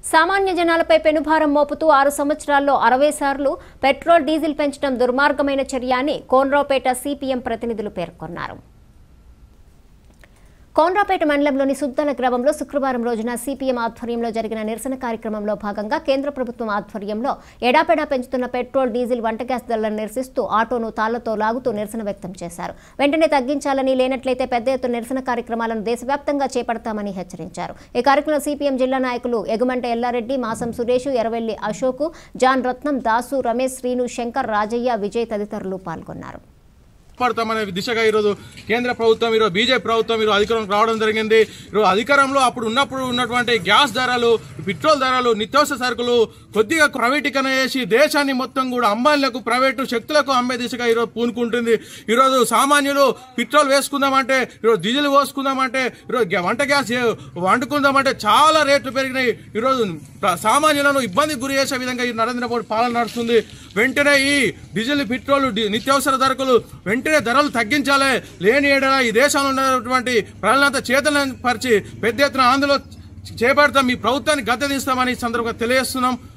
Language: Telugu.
సామాన్య జనాలపై పెనుభారం మోపుతూ ఆరు సంవత్సరాల్లో అరవై సార్లు పెట్రోల్ డీజిల్ పెంచడం దుర్మార్గమైన చర్య అని కోనరావుపేట సిపిఎం ప్రతినిధులు పేర్కొన్నారు కోనరాపేట మండలంలోని సుద్దల గ్రామంలో శుక్రవారం రోజున సిపిఎం ఆధ్వర్యంలో జరిగిన నిరసన కార్యక్రమంలో భాగంగా కేంద్ర ప్రభుత్వం ఆధ్వర్యంలో ఎడాపెడా పెంచుతున్న పెట్రోల్ డీజిల్ వంట గ్యాస్ ధరలను నిరసిస్తూ ఆటోను తాళ్లతో లాగుతూ నిరసన వ్యక్తం చేశారు వెంటనే తగ్గించాలని లేనట్లయితే పెద్ద ఎత్తున నిరసన కార్యక్రమాలను దేశవ్యాప్తంగా చేపడతామని హెచ్చరించారు ఈ కార్యక్రమంలో సిపిఎం జిల్లా నాయకులు ఎగుమంట ఎల్లారెడ్డి మాసం సురేష్ ఎర్రవెల్లి అశోక్ జాన్ రత్నం దాసు రమేష్ శ్రీను శంకర్ రాజయ్య విజయ్ తదితరులు పాల్గొన్నారు పడతామనే దిశగా ఈరోజు కేంద్ర ప్రభుత్వం ఈరోజు బీజేపీ ప్రభుత్వం ఈరోజు అధికారంలోకి రావడం జరిగింది ఈరోజు అధికారంలో అప్పుడు ఉన్నప్పుడు ఉన్నటువంటి గ్యాస్ ధరలు పెట్రోల్ ధరలు నిత్యావసర సరుకులు కొద్దిగా ప్రైవేటీకరణ చేసి దేశాన్ని మొత్తం కూడా అంబానీలకు ప్రైవేటు శక్తులకు అమ్మే దిశగా ఈరోజు పూనుకుంటుంది ఈరోజు సామాన్యులు పెట్రోల్ వేసుకుందామంటే ఈరోజు డీజిల్ పోసుకుందామంటే ఈరోజు గ్యా- వంట గ్యాస్ ఏ- వండుకుందామంటే చాలా రేట్లు పెరిగినాయి ఈరోజు ప్ర- సామాన్యులను ఇబ్బందికి గురి చేసే విధంగా ఈ నరేంద్ర మోడీ పాలన నడుస్తుంది వెంటనే ఈ డీజిల్ పెట్రోల్ డి- నిత్యావసర ధరకులు వెంటనే ధరలు తగ్గించాలి లేని ఏడల ఈ దేశంలో ఉన్నటువంటి ప్రజలంతా చేతలను పరిచి పెద్ద ఎత్తున ఆందోళన చేపడతాం ఈ ప్రభుత్వాన్ని గద్దెదిస్తామని ఈ సందర్భంగా తెలియజేస్తున్నాం